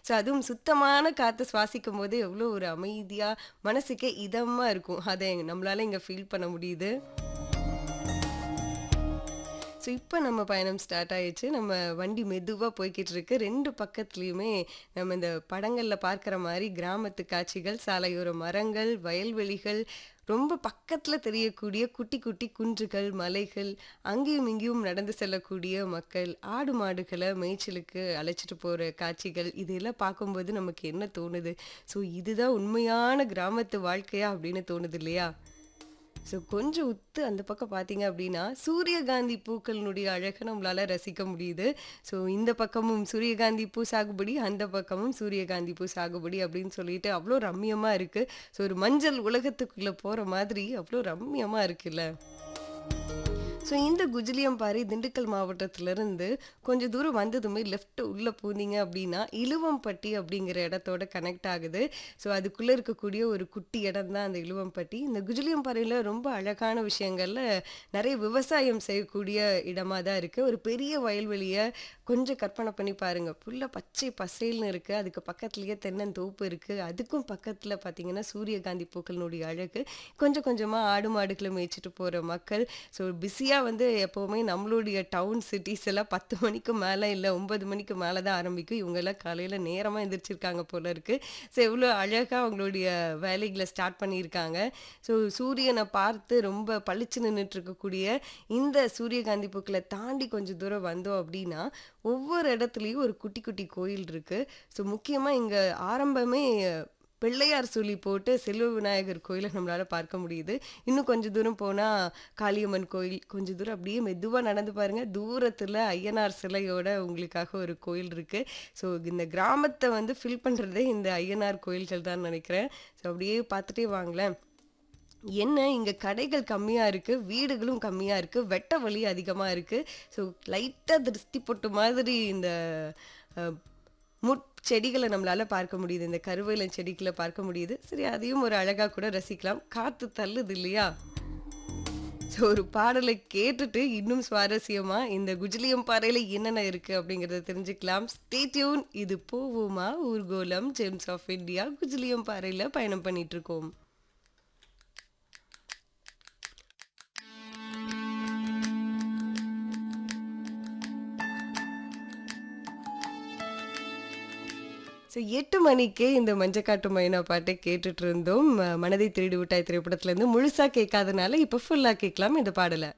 so அதுவும் சுத்தமான காற்று சுவாசிக்கும் போது எவ்வளோ ஒரு அமைதியாக மனசுக்கே இதமாக இருக்கும் அதை நம்மளால இங்கே ஃபீல் பண்ண முடியுது ஸோ இப்போ நம்ம பயணம் ஸ்டார்ட் ஆயிடுச்சு நம்ம வண்டி மெதுவாக போய்கிட்டு இருக்கு ரெண்டு பக்கத்துலேயுமே நம்ம இந்த படங்களில் பார்க்குற மாதிரி கிராமத்து காட்சிகள் சாலையோர மரங்கள் வயல்வெளிகள் ரொம்ப பக்கத்தில் தெரியக்கூடிய குட்டி குட்டி குன்றுகள் மலைகள் அங்கேயும் இங்கேயும் நடந்து செல்லக்கூடிய மக்கள் ஆடு மாடுகளை மேய்ச்சலுக்கு அழைச்சிட்டு போகிற காட்சிகள் இதெல்லாம் பார்க்கும்போது நமக்கு என்ன தோணுது ஸோ இதுதான் உண்மையான கிராமத்து வாழ்க்கையா அப்படின்னு தோணுது இல்லையா ஸோ கொஞ்சம் உத்து அந்த பக்கம் பார்த்தீங்க அப்படின்னா சூரியகாந்தி பூக்களினுடைய அழகை நம்மளால ரசிக்க முடியுது ஸோ இந்த பக்கமும் சூரியகாந்தி பூ சாகுபடி அந்த பக்கமும் சூரியகாந்தி பூ சாகுபடி அப்படின்னு சொல்லிட்டு அவ்வளோ ரம்மியமாக இருக்குது ஸோ ஒரு மஞ்சள் உலகத்துக்குள்ளே போகிற மாதிரி அவ்வளோ ரம்மியமாக இருக்குல்ல ஸோ இந்த குஜிலியம்பாறை திண்டுக்கல் மாவட்டத்திலேருந்து கொஞ்சம் தூரம் வந்ததுமே லெஃப்ட் உள்ளே போனீங்க அப்படின்னா இலுவம்பட்டி அப்படிங்கிற இடத்தோட கனெக்ட் ஆகுது ஸோ அதுக்குள்ளே இருக்கக்கூடிய ஒரு குட்டி இடம் தான் அந்த இலுவம்பட்டி இந்த குஜிலியம்பாறையில் ரொம்ப அழகான விஷயங்கள்ல நிறைய விவசாயம் செய்யக்கூடிய இடமா தான் இருக்குது ஒரு பெரிய வயல்வெளியை கொஞ்சம் கற்பனை பண்ணி பாருங்க ஃபுல்லாக பச்சை பசேல்னு இருக்குது அதுக்கு பக்கத்துலேயே தென்னந்தோப்பு இருக்குது அதுக்கும் பக்கத்தில் பார்த்தீங்கன்னா சூரியகாந்தி பூக்களினுடைய அழகு கொஞ்சம் கொஞ்சமாக ஆடு மாடுகளை மேய்ச்சிட்டு போகிற மக்கள் ஸோ பிஸியாக வந்து எப்போவுமே நம்மளுடைய டவுன் சிட்டிஸ் எல்லாம் பத்து மணிக்கு மேலே இல்லை ஒன்பது மணிக்கு மேலே தான் ஆரம்பிக்கும் இவங்கெல்லாம் காலையில் நேரமாக எந்திரிச்சிருக்காங்க போல இருக்குது ஸோ எவ்வளோ அழகாக அவங்களுடைய வேலைகளை ஸ்டார்ட் பண்ணியிருக்காங்க ஸோ சூரியனை பார்த்து ரொம்ப பளிச்சு நின்றுட்டு இருக்கக்கூடிய இந்த சூரியகாந்தி பூக்களை தாண்டி கொஞ்சம் தூரம் வந்தோம் அப்படின்னா ஒவ்வொரு இடத்துலையும் ஒரு குட்டி குட்டி கோயில் இருக்குது ஸோ முக்கியமாக இங்கே ஆரம்பமே பிள்ளையார் சொல்லி போட்டு செல்வ விநாயகர் கோயிலை நம்மளால் பார்க்க முடியுது இன்னும் கொஞ்சம் தூரம் போனால் காளியம்மன் கோயில் கொஞ்சம் தூரம் அப்படியே மெதுவாக நடந்து பாருங்கள் தூரத்தில் ஐயனார் சிலையோட உங்களுக்காக ஒரு கோயில் இருக்குது ஸோ இந்த கிராமத்தை வந்து ஃபில் பண்ணுறதே இந்த ஐயனார் கோயில்கள் தான் நினைக்கிறேன் ஸோ அப்படியே பார்த்துட்டே வாங்களேன் என்ன இங்கே கடைகள் கம்மியாக இருக்குது வீடுகளும் கம்மியாக இருக்குது வெட்ட வழி அதிகமாக இருக்குது ஸோ லைட்டாக திருஷ்டி பொட்டு மாதிரி இந்த அஹ், முட் செடிகளை நம்மளால பார்க்க முடியுது இந்த கருவேல செடிகளை பார்க்க முடியுது சரி அதையும் ஒரு அழகாக கூட ரசிக்கலாம் காற்று தள்ளுது இல்லையா ஸோ ஒரு பாடலை கேட்டுட்டு இன்னும் சுவாரஸ்யமா இந்த குஜிலியம் பாறையில் என்னென்ன இருக்கு அப்படிங்கிறத தெரிஞ்சுக்கலாம் ஸ்டே டியூன் இது போவோமா ஊர்கோலம் ஜெம்ஸ் ஆஃப் இந்தியா குஜிலியம் பாறையில் பயணம் பண்ணிட்டு இருக்கோம் ஸோ எட்டு மணிக்கே இந்த மஞ்சக்காட்டு மைனா பாட்டை கேட்டுட்டு இருந்தோம் ம- மனதை திருடி விட்டாய் திரைப்படத்துல இருந்து முழுசா கேட்காதனால இப்போ ஃபுல்லா கேட்கலாம் இந்த பாடலை